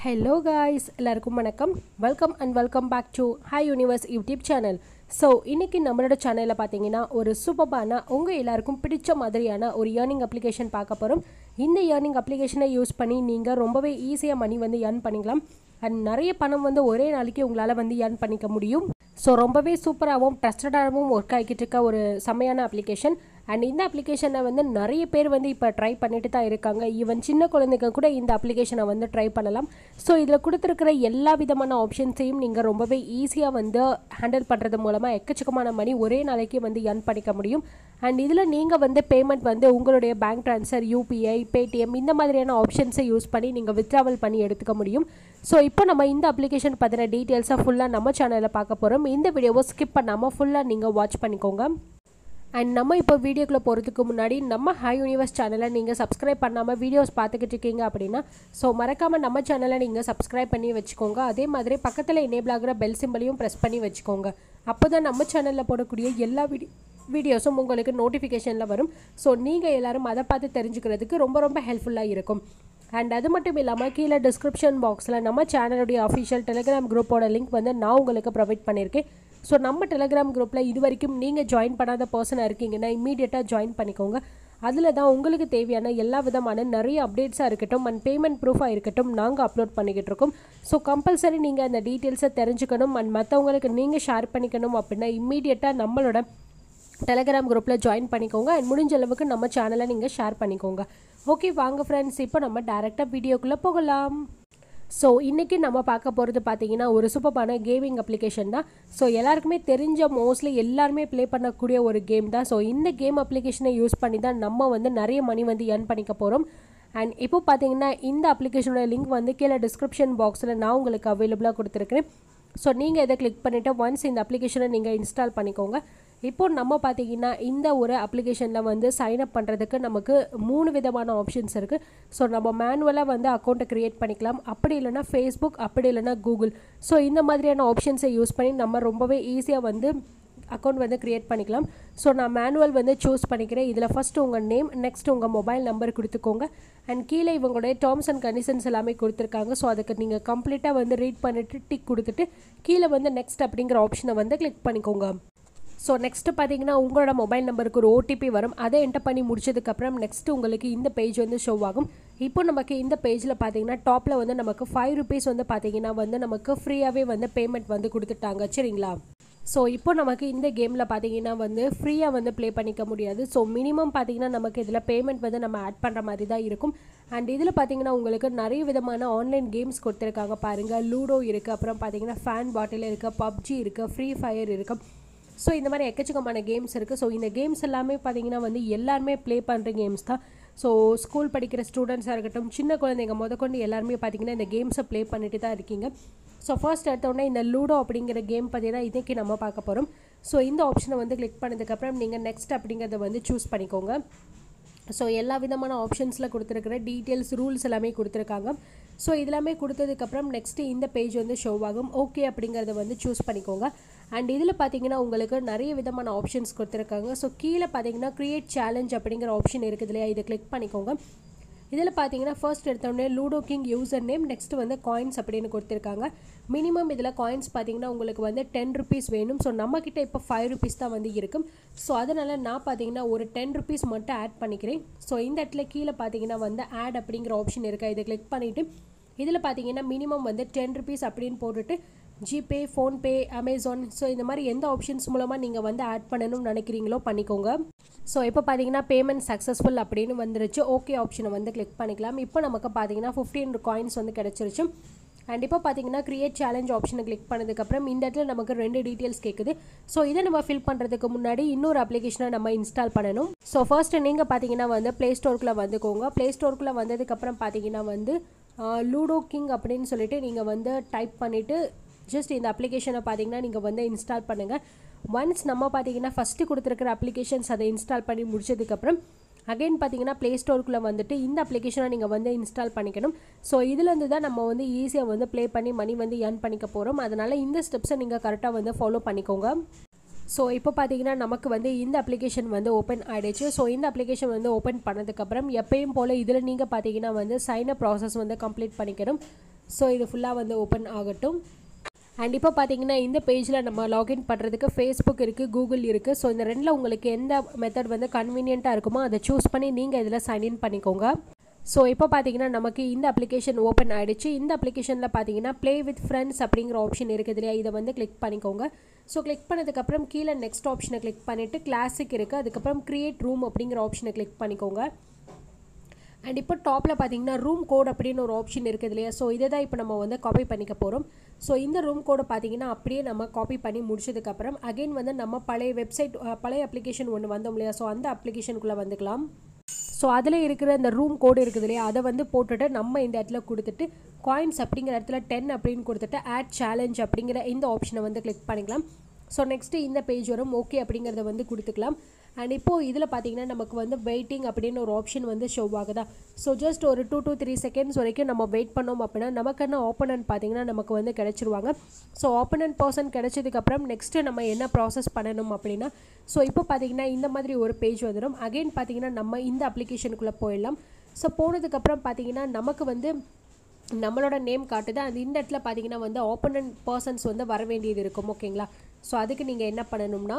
hello guys எல்லாருக்கும் வணக்கம் welcome and welcome back to hi universe youtube channel so இன்றைக்கி நம்மளோட சேனலில் பார்த்தீங்கன்னா ஒரு சூப்பரான உங்கள் எல்லாருக்கும் பிடிச்ச மாதிரியான ஒரு ஏர்னிங் அப்ளிகேஷன் பார்க்க போகிறோம் இந்த ஏர்னிங் அப்ளிகேஷனை யூஸ் பண்ணி நீங்கள் ரொம்பவே ஈஸியாக மணி வந்து ஏர்ன் பண்ணிக்கலாம் அண்ட் நிறைய பணம் வந்து ஒரே நாளைக்கு உங்களால் வந்து ஏர்ன் பண்ணிக்க முடியும் ஸோ ரொம்பவே சூப்பராகவும் ட்ரஸ்டடாகவும் ஒர்க் ஆகிக்கிட்டு இருக்க ஒரு செம்மையான அப்ளிகேஷன் அண்ட் இந்த அப்ளிகேஷனை வந்து நிறைய பேர் வந்து இப்போ ட்ரை பண்ணிட்டு தான் இருக்காங்க ஈவன் சின்ன குழந்தைங்க கூட இந்த அப்ளிகேஷனை வந்து ட்ரை பண்ணலாம் ஸோ இதில் கொடுத்துருக்கிற எல்லா விதமான ஆப்ஷன்ஸையும் நீங்கள் ரொம்பவே ஈஸியாக வந்து ஹேண்டில் பண்ணுறது மூலமாக எக்கச்சக்கமான மணி ஒரே நாளைக்கு வந்து ஏர்ன் பண்ணிக்க முடியும் அண்ட் இதில் நீங்கள் வந்து பேமெண்ட் வந்து உங்களுடைய பேங்க் ட்ரான்ஸ்ஃபர் யூபிஐ பேடிஎம் இந்த மாதிரியான ஆப்ஷன்ஸை யூஸ் பண்ணி நீங்கள் வித்ட்ராவல் பண்ணி எடுத்துக்க முடியும் ஸோ இப்போ நம்ம இந்த அப்ளிகேஷன் பற்றின டீட்டெயில்ஸாக ஃபுல்லாக நம்ம சேனலில் பார்க்க போகிறோம் இந்த வீடியோவை ஸ்கிப் பண்ணாமல் ஃபுல்லாக நீங்கள் வாட்ச் பண்ணிக்கோங்க அண்ட் நம்ம இப்போ வீடியோக்குள்ளே போகிறதுக்கு முன்னாடி நம்ம ஹை யூனிவர்ஸ் சேனலை நீங்கள் சப்ஸ்கிரைப் பண்ணாமல் வீடியோஸ் பார்த்துக்கிட்டு இருக்கீங்க அப்படின்னா ஸோ மறக்காமல் நம்ம சேனலை நீங்கள் சப்ஸ்கிரைப் பண்ணி வச்சுக்கோங்க அதே மாதிரி பக்கத்தில் எனேபிள் ஆகிற பெல் சிம்பிளையும் ப்ரெஸ் பண்ணி வச்சுக்கோங்க அப்போ தான் நம்ம சேனலில் போடக்கூடிய எல்லா வீடியோ வீடியோஸும் உங்களுக்கு நோட்டிஃபிகேஷனில் வரும் ஸோ நீங்கள் எல்லோரும் அதை பார்த்து தெரிஞ்சுக்கிறதுக்கு ரொம்ப ரொம்ப ஹெல்ப்ஃபுல்லாக இருக்கும் அண்ட் அது மட்டும் இல்லாமல் கீழே டிஸ்கிரிப்ஷன் பாக்ஸில் நம்ம சேனலுடைய அஃபிஷியல் டெலிகிராம் குரூப்போட லிங்க் வந்து நான் உங்களுக்கு ப்ரொவைட் பண்ணியிருக்கேன் ஸோ நம்ம டெலிகிராம் குரூப்பில் இது வரைக்கும் நீங்கள் ஜாயின் பண்ணாத பர்சனாக இருக்கீங்கன்னா இம்மீடியட்டாக ஜாயின் பண்ணிக்கோங்க அதில் தான் உங்களுக்கு தேவையான எல்லா விதமான நிறைய அப்டேட்ஸாக இருக்கட்டும் அண்ட் பேமெண்ட் ப்ரூஃபாக இருக்கட்டும் நாங்கள் அப்லோட் பண்ணிக்கிட்டு இருக்கோம் ஸோ கம்பல்சரி நீங்கள் அந்த டீட்டெயில்ஸை தெரிஞ்சுக்கணும் அண்ட் மற்றவங்களுக்கு நீங்கள் ஷேர் பண்ணிக்கணும் அப்படின்னா இம்மீடியட்டாக நம்மளோட டெலகிராம் குரூப்பில் ஜாயின் பண்ணிக்கோங்க அண்ட் முடிஞ்ச அளவுக்கு நம்ம சேனலை நீங்கள் ஷேர் பண்ணிக்கோங்க ஓகே வாங்க ஃப்ரெண்ட்ஸ் இப்போ நம்ம டேரெக்டாக வீடியோக்குள்ளே போகலாம் ஸோ இன்றைக்கி நம்ம பார்க்க போகிறது பார்த்தீங்கன்னா ஒரு சூப்பரான கேமிங் அப்ளிகேஷன் தான் ஸோ எல்லாருக்குமே தெரிஞ்ச மோஸ்ட்லி எல்லாருமே ப்ளே பண்ணக்கூடிய ஒரு கேம் தான் ஸோ இந்த கேம் அப்ளிகேஷனை யூஸ் பண்ணி தான் நம்ம வந்து நிறைய மணி வந்து ஏர்ன் பண்ணிக்க போகிறோம் அண்ட் இப்போ பார்த்தீங்கன்னா இந்த அப்ளிகேஷனோட லிங்க் வந்து கீழே டிஸ்கிரிப்ஷன் பாக்ஸில் நான் உங்களுக்கு அவைலபிளாக கொடுத்துருக்கேன் ஸோ நீங்கள் இதை கிளிக் பண்ணிவிட்டு ஒன்ஸ் இந்த அப்ளிகேஷனை நீங்கள் இன்ஸ்டால் பண்ணிக்கோங்க இப்போ நம்ம பார்த்தீங்கன்னா இந்த ஒரு அப்ளிகேஷனில் வந்து சைன் அப் பண்ணுறதுக்கு நமக்கு மூணு விதமான ஆப்ஷன்ஸ் இருக்குது ஸோ நம்ம மேனுவலாக வந்து அக்கௌண்ட்டை க்ரியேட் பண்ணிக்கலாம் அப்படி இல்லைனா ஃபேஸ்புக் அப்படி இல்லைனா கூகுள் ஸோ இந்த மாதிரியான ஆப்ஷன்ஸை யூஸ் பண்ணி நம்ம ரொம்பவே ஈஸியாக வந்து அக்கௌண்ட் வந்து க்ரியேட் பண்ணிக்கலாம் ஸோ நான் மேனுவல் வந்து சூஸ் பண்ணிக்கிறேன் இதில் ஃபஸ்ட்டு உங்கள் நேம் நெக்ஸ்ட் உங்கள் மொபைல் நம்பர் கொடுத்துக்கோங்க அண்ட் கீழே இவங்களுடைய டேர்ம்ஸ் அண்ட் கண்டிஷன்ஸ் எல்லாமே கொடுத்துருக்காங்க ஸோ அதுக்கு நீங்கள் கம்ப்ளீட்டாக வந்து ரீட் பண்ணிவிட்டு டிக் கொடுத்துட்டு கீழே வந்து நெக்ஸ்ட் அப்படிங்கிற ஆப்ஷனை வந்து கிளிக் பண்ணிக்கோங்க ஸோ நெக்ஸ்ட்டு பார்த்தீங்கன்னா உங்களோட மொபைல் நம்பருக்கு ஒரு ஓடிபி வரும் அதை என்டர் பண்ணி முடிச்சதுக்கப்புறம் நெக்ஸ்ட் உங்களுக்கு இந்த பேஜ் வந்து ஷோ ஆகும் இப்போ நமக்கு இந்த பேஜில் பார்த்தீங்கன்னா டாப்பில் வந்து நமக்கு ஃபைவ் ருபீஸ் வந்து பார்த்தீங்கன்னா வந்து நமக்கு ஃப்ரீயாகவே வந்து பேமெண்ட் வந்து கொடுத்துட்டாங்க சரிங்களா ஸோ இப்போ நமக்கு இந்த கேமில் பார்த்தீங்கன்னா வந்து ஃப்ரீயாக வந்து ப்ளே பண்ணிக்க முடியாது ஸோ மினிமம் பார்த்தீங்கன்னா நமக்கு இதில் பேமெண்ட் வந்து நம்ம ஆட் பண்ணுற மாதிரி தான் இருக்கும் அண்ட் இதில் பார்த்தீங்கன்னா உங்களுக்கு நிறைய விதமான ஆன்லைன் கேம்ஸ் கொடுத்துருக்காங்க பாருங்கள் லூடோ இருக்குது அப்புறம் பார்த்தீங்கன்னா ஃபேன் பாட்டில் இருக்குது பப்ஜி இருக்குது ஃப்ரீ ஃபயர் இருக்குது ஸோ இந்த மாதிரி எக்கச்சக்கமான கேம்ஸ் இருக்குது ஸோ இந்த கேம்ஸ் எல்லாமே பார்த்தீங்கன்னா வந்து எல்லாருமே ப்ளே பண்ணுற கேம்ஸ் தான் ஸோ ஸ்கூல் படிக்கிற ஸ்டூடெண்ட்ஸாக இருக்கட்டும் சின்ன குழந்தைங்க முதற்கொண்டு எல்லாருமே பார்த்தீங்கன்னா இந்த கேம்ஸை ப்ளே பண்ணிட்டு தான் இருக்கீங்க ஸோ ஃபர்ஸ்ட் எடுத்தோடனே இந்த லூடோ அப்படிங்கிற கேம் பற்றி தான் இன்றைக்கி நம்ம பார்க்க போகிறோம் ஸோ இந்த ஆப்ஷனை வந்து கிளிக் பண்ணதுக்கப்புறம் நீங்கள் நெக்ஸ்ட் அப்படிங்கிறத வந்து சூஸ் பண்ணிக்கோங்க ஸோ எல்லா விதமான ஆப்ஷன்ஸில் கொடுத்துருக்குற டீட்டெயில்ஸ் ரூல்ஸ் எல்லாமே கொடுத்துருக்காங்க ஸோ இதெல்லாமே கொடுத்ததுக்கப்புறம் நெக்ஸ்ட்டு இந்த பேஜ் வந்து ஷோ ஆகும் ஓகே அப்படிங்கிறத வந்து சூஸ் பண்ணிக்கோங்க அண்ட் இதில் பார்த்தீங்கன்னா உங்களுக்கு நிறைய விதமான ஆப்ஷன்ஸ் கொடுத்துருக்காங்க ஸோ கீழே பார்த்தீங்கன்னா க்ரியேட் சேலஞ்ச் அப்படிங்கிற ஆப்ஷன் இருக்குது இல்லையா இதை கிளிக் பண்ணிக்கோங்க இதில் பார்த்தீங்கன்னா ஃபர்ஸ்ட் எடுத்தோடனே Ludo King user name next வந்து காயின்ஸ் அப்படின்னு கொடுத்துருக்காங்க மினிமம் இதில் காயின்ஸ் பார்த்தீங்கன்னா உங்களுக்கு வந்து டென் ருபீஸ் வேணும் ஸோ நம்மக்கிட்ட இப்போ ஃபைவ் ருபீஸ் தான் வந்து இருக்கும் ஸோ அதனால் நான் பார்த்தீங்கன்னா ஒரு டென் ருபீஸ் மட்டும் ஆட் பண்ணிக்கிறேன் ஸோ இந்த இடத்துல கீழே பார்த்தீங்கன்னா வந்து ஆட் அப்படிங்கிற ஆப்ஷன் இருக்கா இதை கிளிக் பண்ணிவிட்டு இதில் பார்த்தீங்கன்னா மினிமம் வந்து டென் ருபீஸ் அப்படின்னு போட்டுட்டு ஜிபே ஃபோன்பே அமேசான் ஸோ இந்த மாதிரி எந்த ஆப்ஷன்ஸ் மூலமாக நீங்கள் வந்து ஆட் பண்ணணும்னு நினைக்கிறீங்களோ பண்ணிக்கோங்க ஸோ இப்போ பார்த்தீங்கன்னா பேமெண்ட் சக்ஸஸ்ஃபுல் அப்படின்னு வந்துருச்சு ஓகே ஆப்ஷனை வந்து கிளிக் பண்ணிக்கலாம் இப்போ நமக்கு பார்த்தீங்கன்னா ஃபிஃப்டீன் காயின்ஸ் வந்து கிடச்சிருச்சு அண்ட் இப்போ பார்த்தீங்கன்னா க்ரியேட் சேலஞ்ச் ஆப்ஷனை கிளிக் பண்ணதுக்கப்புறம் இந்த இடத்துல நமக்கு ரெண்டு டீட்டெயில்ஸ் கேட்குது ஸோ இதை நம்ம ஃபில் பண்ணுறதுக்கு முன்னாடி இன்னொரு அப்ளிகேஷனை நம்ம இன்ஸ்டால் பண்ணணும் ஸோ ஃபர்ஸ்ட் நீங்கள் பார்த்தீங்கன்னா வந்து ப்ளே ஸ்டோருக்குள்ளே வந்துக்கோங்க ப்ளே ஸ்டோருக்குள்ளே வந்ததுக்கப்புறம் பார்த்தீங்கன்னா வந்து லூடோ கிங் அப்படின்னு சொல்லிட்டு நீங்கள் வந்து டைப் பண்ணிவிட்டு ஜஸ்ட் இந்த அப்ளிகேஷனை பார்த்தீங்கன்னா நீங்கள் வந்து இன்ஸ்டால் பண்ணுங்கள் ஒன்ஸ் நம்ம பார்த்தீங்கன்னா ஃபஸ்ட்டு கொடுத்துருக்கிற அப்ளிகேஷன்ஸ் அதை இன்ஸ்டால் பண்ணி முடிச்சதுக்கப்புறம் அகைன் பார்த்தீங்கன்னா ப்ளே ஸ்டோருக்குள்ளே வந்துட்டு இந்த அப்ளிகேஷனை நீங்கள் வந்து இன்ஸ்டால் பண்ணிக்கணும் ஸோ இதுலேருந்து தான் நம்ம வந்து ஈஸியாக வந்து ப்ளே பண்ணி மணி வந்து ஏர்ன் பண்ணிக்க போகிறோம் அதனால் இந்த ஸ்டெப்ஸை நீங்கள் கரெக்டாக வந்து ஃபாலோ பண்ணிக்கோங்க ஸோ இப்போ பார்த்தீங்கன்னா நமக்கு வந்து இந்த அப்ளிகேஷன் வந்து ஓப்பன் ஆகிடுச்சு ஸோ இந்த அப்ளிகேஷன் வந்து ஓப்பன் பண்ணதுக்கப்புறம் எப்பயும் போல் இதில் நீங்கள் பார்த்தீங்கன்னா வந்து சைன் அப் ப்ராசஸ் வந்து கம்ப்ளீட் பண்ணிக்கணும் ஸோ இது ஃபுல்லாக வந்து ஓப்பன் ஆகட்டும் அண்ட் இப்போ பார்த்தீங்கன்னா இந்த பேஜில் நம்ம லாகின் பண்ணுறதுக்கு ஃபேஸ்புக் இருக்குது கூகுள் இருக்குது ஸோ இந்த ரெண்டில் உங்களுக்கு எந்த மெத்தட் வந்து கன்வீனியண்ட்டாக இருக்குமோ அதை சூஸ் பண்ணி நீங்கள் இதில் சைன்இன் பண்ணிக்கோங்க ஸோ இப்போ பார்த்தீங்கன்னா நமக்கு இந்த அப்ளிகேஷன் ஓப்பன் ஆகிடுச்சு இந்த அப்ளிகேஷனில் பார்த்தீங்கன்னா ப்ளே வித் ஃப்ரெண்ட்ஸ் அப்படிங்கிற ஆப்ஷன் இருக்குது இல்லையா இதை வந்து கிளிக் பண்ணிக்கோங்க ஸோ கிளிக் பண்ணதுக்கப்புறம் கீழே நெக்ஸ்ட் ஆப்ஷனை கிளிக் பண்ணிவிட்டு கிளாசிக் இருக்குது அதுக்கப்புறம் க்ரியேட் ரூம் அப்படிங்கிற ஆப்ஷனை கிளிக் பண்ணிக்கோங்க அண்ட் இப்போ டாப்பில் பார்த்தீங்கன்னா ரூம் கோட் அப்படின்னு ஒரு ஆப்ஷன் இருக்குது இல்லையா ஸோ இதை தான் இப்போ நம்ம வந்து காப்பி பண்ணிக்க போகிறோம் ஸோ இந்த ரூம் கோடை பார்த்தீங்கன்னா அப்படியே நம்ம காப்பி பண்ணி முடிச்சதுக்கப்புறம் அகைன் வந்து நம்ம பழைய வெப்சைட் பழைய அப்ளிகேஷன் ஒன்று வந்தோம் இல்லையா ஸோ அந்த அப்ளிகேஷனுக்குள்ளே வந்துக்கலாம் ஸோ அதில் இருக்கிற இந்த ரூம் கோடு இருக்குது இல்லையா அதை வந்து போட்டுட்டு நம்ம இந்த இடத்துல கொடுத்துட்டு காயின்ஸ் அப்படிங்கிற இடத்துல டென் அப்படின்னு கொடுத்துட்டு ஆட் சேலஞ்ச் அப்படிங்கிற இந்த ஆப்ஷனை வந்து கிளிக் பண்ணிக்கலாம் ஸோ நெக்ஸ்ட்டு இந்த பேஜ் வரும் ஓகே அப்படிங்கிறத வந்து கொடுத்துக்கலாம் அண்ட் இப்போது இதில் பார்த்தீங்கன்னா நமக்கு வந்து வெயிட்டிங் அப்படின்னு ஒரு ஆப்ஷன் வந்து ஷோ ஆகுதா ஸோ ஜஸ்ட் ஒரு டூ டூ த்ரீ செகண்ட்ஸ் வரைக்கும் நம்ம வெயிட் பண்ணோம் அப்படின்னா நமக்கான ஆப்பனன்ட் பார்த்தீங்கன்னா நமக்கு வந்து கிடச்சிருவாங்க ஸோ ஆப்பனன்ட் பர்சன் கிடச்சதுக்கப்புறம் நெக்ஸ்ட்டு நம்ம என்ன ப்ராசஸ் பண்ணணும் அப்படின்னா ஸோ இப்போ பார்த்தீங்கன்னா இந்த மாதிரி ஒரு பேஜ் வந்துடும் அகைன் பார்த்தீங்கன்னா நம்ம இந்த அப்ளிகேஷனுக்குள்ளே போயிடலாம் ஸோ போனதுக்கப்புறம் பார்த்தீங்கன்னா நமக்கு வந்து நம்மளோட நேம் காட்டுது அந்த இந்த இடத்துல பார்த்தீங்கன்னா வந்து ஆப்பனன்ட் பர்சன்ஸ் வந்து வர வேண்டியது இருக்கும் ஓகேங்களா ஸோ அதுக்கு நீங்கள் என்ன பண்ணணும்னா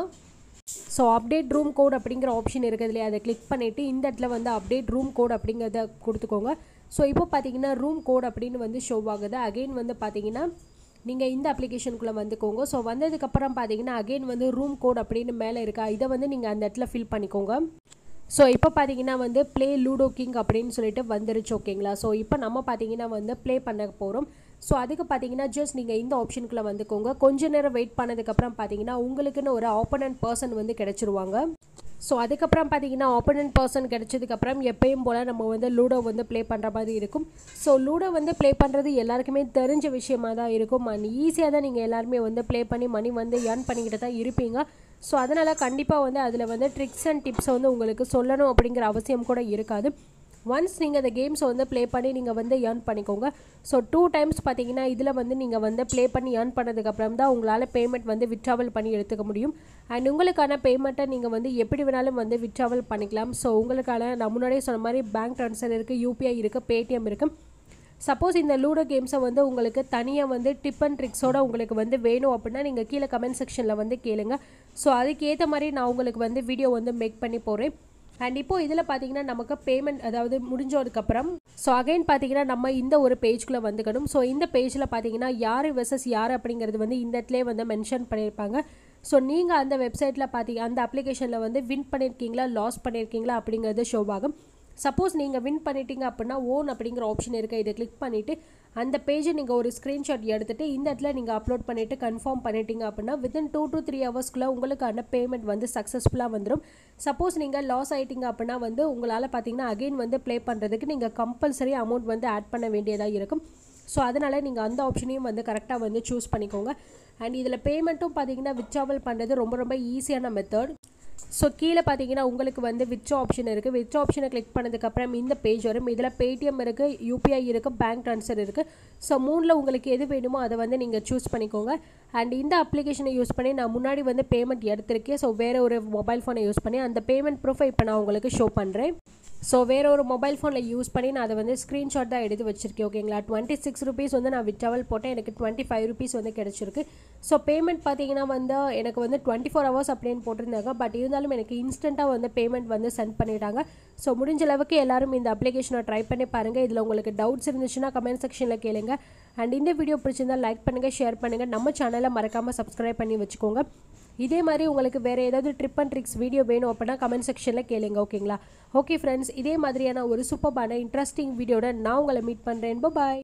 ஸோ அப்டேட் ரூம் கோட் அப்படிங்கிற ஆப்ஷன் இருக்குது இல்லையா அதை கிளிக் பண்ணிவிட்டு இந்த இடத்துல வந்து அப்டேட் ரூம் கோட் அப்படிங்கிறத கொடுத்துக்கோங்க ஸோ இப்போ பார்த்தீங்கன்னா ரூம் கோட் அப்படின்னு வந்து ஷோ ஆகுது அகெயின் வந்து பார்த்தீங்கன்னா நீங்கள் இந்த அப்ளிகேஷனுக்குள்ளே வந்துக்கோங்க ஸோ வந்ததுக்கப்புறம் பார்த்தீங்கன்னா அகெயின் வந்து ரூம் கோட் அப்படின்னு மேலே இருக்கா இதை வந்து நீங்கள் அந்த இடத்துல ஃபில் பண்ணிக்கோங்க ஸோ இப்போ பார்த்தீங்கன்னா வந்து ப்ளே லூடோ கிங் அப்படின்னு சொல்லிட்டு வந்துருச்சு ஓகேங்களா ஸோ இப்போ நம்ம பார்த்தீங்கன்னா வந்து ப்ளே பண்ண போகிறோம் ஸோ அதுக்கு பார்த்தீங்கன்னா ஜஸ்ட் நீங்கள் இந்த ஆப்ஷனுக்குள்ளே வந்துக்கோங்க கொஞ்ச நேரம் வெயிட் பண்ணதுக்கப்புறம் பார்த்தீங்கன்னா உங்களுக்குன்னு ஒரு ஆப்பனன்ட் பர்சன் வந்து கிடச்சிருவாங்க ஸோ அதுக்கப்புறம் பார்த்தீங்கன்னா ஆப்பனன்ட் பர்சன் கிடச்சதுக்கப்புறம் எப்பயும் போல் நம்ம வந்து லூடோ வந்து ப்ளே பண்ணுற மாதிரி இருக்கும் ஸோ லூடோ வந்து ப்ளே பண்ணுறது எல்லாருக்குமே தெரிஞ்ச விஷயமா தான் இருக்கும் அண்ட் ஈஸியாக தான் நீங்கள் எல்லாருமே வந்து ப்ளே பண்ணி மணி வந்து ஏர்ன் பண்ணிக்கிட்டு தான் இருப்பீங்க ஸோ அதனால் கண்டிப்பாக வந்து அதில் வந்து ட்ரிக்ஸ் அண்ட் டிப்ஸ் வந்து உங்களுக்கு சொல்லணும் அப்படிங்கிற அவசியம் கூட இருக்காது ஒன்ஸ் நீங்கள் இந்த கேம்ஸை வந்து ப்ளே பண்ணி நீங்கள் வந்து ஏர்ன் பண்ணிக்கோங்க ஸோ டூ டைம்ஸ் பார்த்தீங்கன்னா இதில் வந்து நீங்கள் வந்து ப்ளே பண்ணி ஏர்ன் பண்ணதுக்கப்புறம் தான் உங்களால் பேமெண்ட் வந்து விட்ராவல் பண்ணி எடுத்துக்க முடியும் அண்ட் உங்களுக்கான பேமெண்ட்டை நீங்கள் வந்து எப்படி வேணாலும் வந்து விட்ராவல் பண்ணிக்கலாம் ஸோ உங்களுக்கான நான் முன்னாடியே சொன்ன மாதிரி பேங்க் ட்ரான்ஸ்ஃபர் இருக்குது யூபிஐ இருக்குது பேடிஎம் இருக்குது சப்போஸ் இந்த லூடோ கேம்ஸை வந்து உங்களுக்கு தனியாக வந்து டிப் அண்ட் ட்ரிக்ஸோட உங்களுக்கு வந்து வேணும் அப்படின்னா நீங்கள் கீழே கமெண்ட் செக்ஷனில் வந்து கேளுங்க ஸோ அதுக்கேற்ற மாதிரி நான் உங்களுக்கு வந்து வீடியோ வந்து மேக் பண்ணி போகிறேன் அண்ட் இப்போ இதில் பார்த்தீங்கன்னா நமக்கு பேமெண்ட் அதாவது முடிஞ்சதுக்கப்புறம் ஸோ அகைன் பார்த்தீங்கன்னா நம்ம இந்த ஒரு பேஜ்குள்ளே வந்துக்கணும் ஸோ இந்த பேஜில் பார்த்தீங்கன்னா யார் வெர்சஸ் யார் அப்படிங்கிறது வந்து இந்த இடத்துல வந்து மென்ஷன் பண்ணியிருப்பாங்க ஸோ நீங்கள் அந்த வெப்சைட்டில் பார்த்தீங்க அந்த அப்ளிகேஷனில் வந்து வின் பண்ணியிருக்கீங்களா லாஸ் பண்ணியிருக்கீங்களா அப்படிங்கிறது ஷோ ஆகும் சப்போஸ் நீங்கள் வின் பண்ணிட்டீங்க அப்படின்னா ஓன் அப்படிங்கிற ஆப்ஷன் இருக்குது இதை கிளிக் பண்ணிவிட்டு அந்த பேஜை நீங்கள் ஒரு ஸ்க்ரீன்ஷாட் எடுத்துகிட்டு இந்த இடத்துல நீங்கள் அப்லோட் பண்ணிவிட்டு கன்ஃபார்ம் பண்ணிட்டீங்க அப்படின்னா வித்தின் டூ டு த்ரீ ஹவர்ஸ்க்குள்ளே உங்களுக்கான பேமெண்ட் வந்து சக்ஸஸ்ஃபுல்லாக வந்துடும் சப்போஸ் நீங்கள் லாஸ் ஆகிட்டீங்க அப்படின்னா வந்து உங்களால் பார்த்தீங்கன்னா அகெயின் வந்து ப்ளே பண்ணுறதுக்கு நீங்கள் கம்பல்சரி அமௌண்ட் வந்து ஆட் பண்ண வேண்டியதாக இருக்கும் ஸோ அதனால் நீங்கள் அந்த ஆப்ஷனையும் வந்து கரெக்டாக வந்து சூஸ் பண்ணிக்கோங்க அண்ட் இதில் பேமெண்ட்டும் பார்த்தீங்கன்னா விட்ராவல் பண்ணுறது ரொம்ப ரொம்ப ஈஸியான மெத்தட் ஸோ கீழே பார்த்தீங்கன்னா உங்களுக்கு வந்து விட்ரா ஆப்ஷன் இருக்குது விட்ரா ஆப்ஷனை கிளிக் பண்ணதுக்கப்புறம் இந்த பேஜ் வரும் இதில் பேடிஎம் இருக்குது யூபிஐ இருக்குது பேங்க் ட்ரான்ஸ்ஃபர் இருக்குது ஸோ மூணில் உங்களுக்கு எது வேணுமோ அதை வந்து நீங்கள் சூஸ் பண்ணிக்கோங்க அண்ட் இந்த அப்ளிகேஷனை யூஸ் பண்ணி நான் முன்னாடி வந்து பேமெண்ட் எடுத்திருக்கேன் ஸோ வேறு ஒரு மொபைல் ஃபோனை யூஸ் பண்ணி அந்த பேமெண்ட் ப்ரூஃபை இப்போ நான் உங்களுக்கு ஷோ பண்ணுறேன் ஸோ வேறு ஒரு மொபைல் ஃபோனில் யூஸ் பண்ணி நான் அதை வந்து ஸ்க்ரீன்ஷாட் தான் எடுத்து வச்சிருக்கேன் ஓகேங்களா டுவெண்ட்டி சிக்ஸ் ருபீஸ் வந்து நான் விட்ராவல் போட்டேன் எனக்கு டுவெண்ட்டி ஃபைவ் ருபீஸ் வந்து கிடச்சிருக்கு ஸோ பேமெண்ட் பார்த்தீங்கன்னா வந்து எனக்கு வந்து டுவெண்ட்டி ஃபோர் ஹவர்ஸ் அப்படின்னு போட்டிருந்தாங்க பட் இருந்தாலும் எனக்கு இன்ஸ்டண்ட்டாக வந்து பேமெண்ட் வந்து சென்ட் பண்ணிட்டாங்க ஸோ முடிஞ்ச அளவுக்கு எல்லாரும் இந்த அப்ளிகேஷனை ட்ரை பண்ணி பாருங்கள் இதில் உங்களுக்கு டவுட்ஸ் இருந்துச்சுன்னா கமெண்ட் செக்ஷனில் கேளுங்க அண்ட் இந்த வீடியோ பிடிச்சிருந்தா லைக் பண்ணுங்கள் ஷேர் பண்ணுங்கள் நம்ம சேனலை மறக்காமல் சப்ஸ்கிரைப் பண்ணி வச்சுக்கோங்க இதே மாதிரி உங்களுக்கு வேறு ஏதாவது ட்ரிப் அண்ட் ட்ரிக்ஸ் வீடியோ வேணும் அப்படின்னா கமெண்ட் செக்ஷனில் கேளுங்க ஓகேங்களா ஓகே ஃப்ரெண்ட்ஸ் இதே மாதிரியான ஒரு சூப்பர்பான இன்ட்ரெஸ்டிங் வீடியோட நான் உங்களை மீட் பண்ணுறேன் பாய்